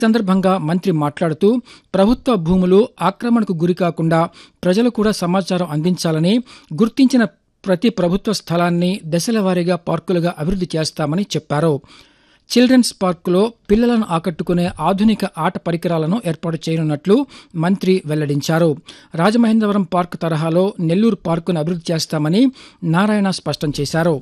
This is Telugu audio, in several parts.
సందర్భంగా మంత్రి మాట్లాడుతూ ప్రభుత్వ భూములు ఆక్రమణకు గురి కాకుండా ప్రజలు కూడా సమాచారం అందించాలని గుర్తించిన ప్రతి ప్రభుత్వ స్థలాన్ని దశల వారీగా పార్కులుగా అభివృద్ధి చేస్తామని చెప్పారు చిల్డ్రన్స్ పార్కులో పిల్లలను ఆకట్టుకునే ఆధునిక ఆట పరికరాలను ఏర్పాటు చేయనున్నట్లు మంత్రి వెల్లడించారు రాజమహేంద్రవరం పార్క్ తరహాలో నెల్లూరు పార్కును అభివృద్ధి చేస్తామని నారాయణ స్పష్టం చేశారు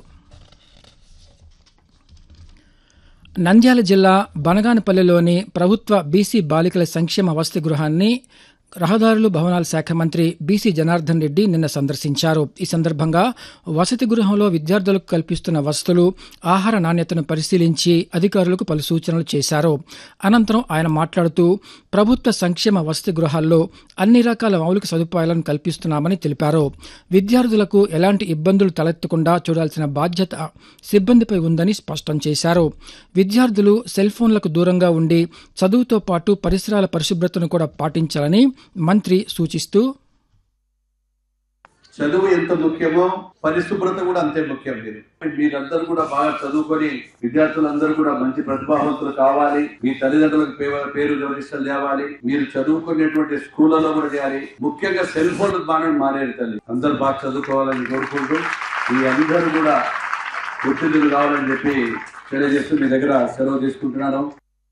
నంద్యాల జిల్లా బనగానపల్లిలోని ప్రభుత్వ బీసీ బాలికల సంక్షేమ వసతి గృహాన్ని రహదారులు భవనాల శాఖ మంత్రి బీసీ జనార్దన్ రెడ్డి నిన్న సందర్శించారు ఈ సందర్భంగా వసతి గృహంలో విద్యార్థులకు కల్పిస్తున్న వసతులు ఆహార నాణ్యతను పరిశీలించి అధికారులకు పలు సూచనలు చేశారు అనంతరం ఆయన మాట్లాడుతూ ప్రభుత్వ సంక్షేమ వసతి గృహాల్లో అన్ని రకాల మౌలిక సదుపాయాలను కల్పిస్తున్నామని తెలిపారు విద్యార్థులకు ఎలాంటి ఇబ్బందులు తలెత్తకుండా చూడాల్సిన బాధ్యత సిబ్బందిపై ఉందని స్పష్టం చేశారు విద్యార్థులు సెల్ ఫోన్లకు దూరంగా ఉండి చదువుతో పాటు పరిసరాల పరిశుభ్రతను కూడా పాటించాలని మంత్రి సూచిస్తూ చదువు ఎంత ముఖ్యమో పరిశుభ్రత కూడా అంతే ముఖ్యం మీరు మీరందరూ కూడా బాగా చదువుకొని విద్యార్థులందరూ కూడా మంచి ప్రతిభావంతులు కావాలి మీ తల్లిదండ్రులకు పే- పేరు ప్రతిష్టలు తేవాలి మీరు చదువుకునేటువంటి స్కూళ్ళలో కూడా చేయాలి ముఖ్యంగా సెల్ ఫోన్ బాగా మానేది తల్లి అందరూ బాగా చదువుకోవాలని కోరుకుంటూ మీ అందరూ కూడా ఒత్తిడిలు కావాలని చెప్పి తెలియజేస్తూ మీ దగ్గర సెలవు తీసుకుంటున్నాను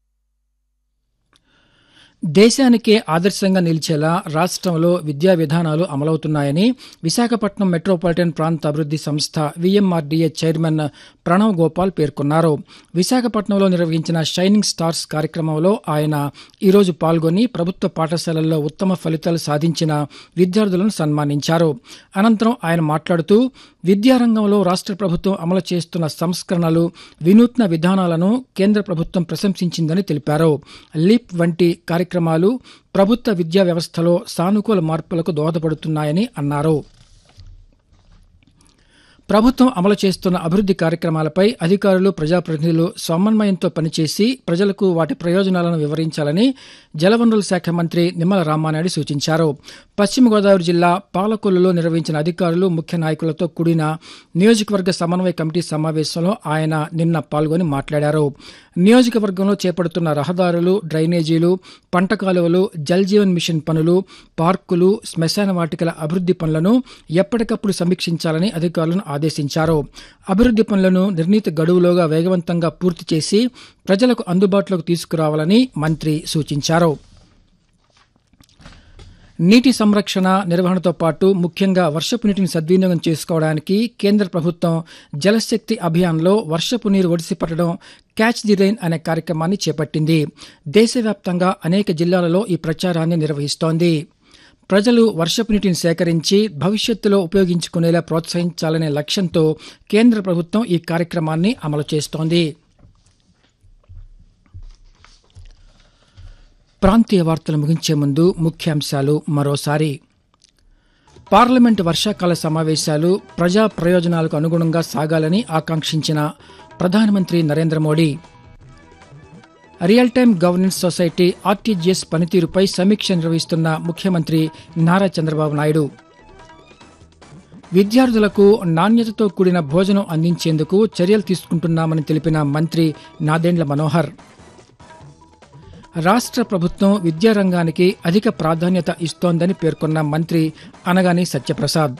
దేశానికే ఆదర్శంగా నిలిచేలా రాష్ట్రంలో విద్యా విధానాలు అమలవుతున్నాయని విశాఖపట్నం మెట్రోపాలిటన్ ప్రాంత అభివృద్ధి సంస్థ విఎంఆర్డీఏ చైర్మన్ ప్రణవ్ గోపాల్ పేర్కొన్నారు విశాఖపట్నంలో నిర్వహించిన షైనింగ్ స్టార్స్ కార్యక్రమంలో ఆయన ఈరోజు పాల్గొని ప్రభుత్వ పాఠశాలల్లో ఉత్తమ ఫలితాలు సాధించిన విద్యార్థులను సన్మానించారు అనంతరం ఆయన మాట్లాడుతూ విద్యారంగంలో రాష్ట్ర ప్రభుత్వం అమలు చేస్తున్న సంస్కరణలు వినూత్న విధానాలను కేంద్ర ప్రభుత్వం ప్రశంసించిందని తెలిపారు లిప్ వంటి కార్యక్రమాలు ప్రభుత్వ విద్యా వ్యవస్థలో సానుకూల మార్పులకు దోహదపడుతున్నాయని అన్నారు ప్రభుత్వం అమలు చేస్తున్న అభివృద్ధి కార్యక్రమాలపై అధికారులు ప్రజాప్రతినిధులు సమన్వయంతో పనిచేసి ప్రజలకు వాటి ప్రయోజనాలను వివరించాలని జలవనరుల శాఖ మంత్రి నిమ్మల రామానాయుడు సూచించారు పశ్చిమ గోదావరి జిల్లా పాలకొల్లులో నిర్వహించిన అధికారులు ముఖ్య నాయకులతో కూడిన నియోజకవర్గ సమన్వయ కమిటీ సమావేశంలో ఆయన నిన్న పాల్గొని మాట్లాడారు నియోజకవర్గంలో చేపడుతున్న రహదారులు డ్రైనేజీలు పంట కాలువలు జల్ జీవన్ మిషన్ పనులు పార్కులు శ్మశాన వాటికల అభివృద్ధి పనులను ఎప్పటికప్పుడు సమీక్షించాలని అధికారులను ఆదేశించారు అభివృద్ధి పనులను నిర్ణీత గడువులోగా వేగవంతంగా పూర్తి చేసి ప్రజలకు అందుబాటులోకి తీసుకురావాలని మంత్రి సూచించారు నీటి సంరక్షణ నిర్వహణతో పాటు ముఖ్యంగా వర్షపు నీటిని సద్వినియోగం చేసుకోవడానికి కేంద్ర ప్రభుత్వం జలశక్తి అభియాన్లో వర్షపు నీరు ఒడిసి పట్టడం క్యాచ్ ది రైన్ అనే కార్యక్రమాన్ని చేపట్టింది దేశవ్యాప్తంగా అనేక జిల్లాలలో ఈ ప్రచారాన్ని నిర్వహిస్తోంది ప్రజలు వర్షపు నీటిని సేకరించి భవిష్యత్తులో ఉపయోగించుకునేలా ప్రోత్సహించాలనే లక్ష్యంతో కేంద్ర ప్రభుత్వం ఈ కార్యక్రమాన్ని అమలు చేస్తోంది ప్రాంతీయ వార్తలు ముగించే ముందు ముఖ్యాంశాలు మరోసారి పార్లమెంటు వర్షాకాల సమావేశాలు ప్రజా ప్రయోజనాలకు అనుగుణంగా సాగాలని ఆకాంక్షించిన ప్రధానమంత్రి Narendra Modi real time governance society RTGS పనితీరుపై సమీక్ష నిర్వహిస్తున్న ముఖ్యమంత్రి నారా చంద్రబాబు నాయుడు విద్యార్థులకు నాణ్యతతో కూడిన భోజనం అందించేందుకు చర్యలు తీసుకుంటున్నామని తెలిపిన మంత్రి నాదెండ్ల మనోహర్ రాష్ట్ర ప్రభుత్వం విద్యారంగానికి అధిక ప్రాధాన్యత ఇస్తోందని పేర్కొన్న మంత్రి అనగాని సత్యప్రసాద్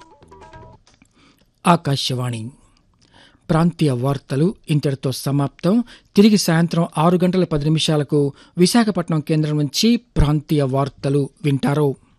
ఆకాశవాణి ప్రాంతీయ వార్తలు ఇంతటితో సమాప్తం తిరిగి సాయంత్రం ఆరు గంటల పది నిమిషాలకు విశాఖపట్నం కేంద్రం నుంచి ప్రాంతీయ వార్తలు వింటారు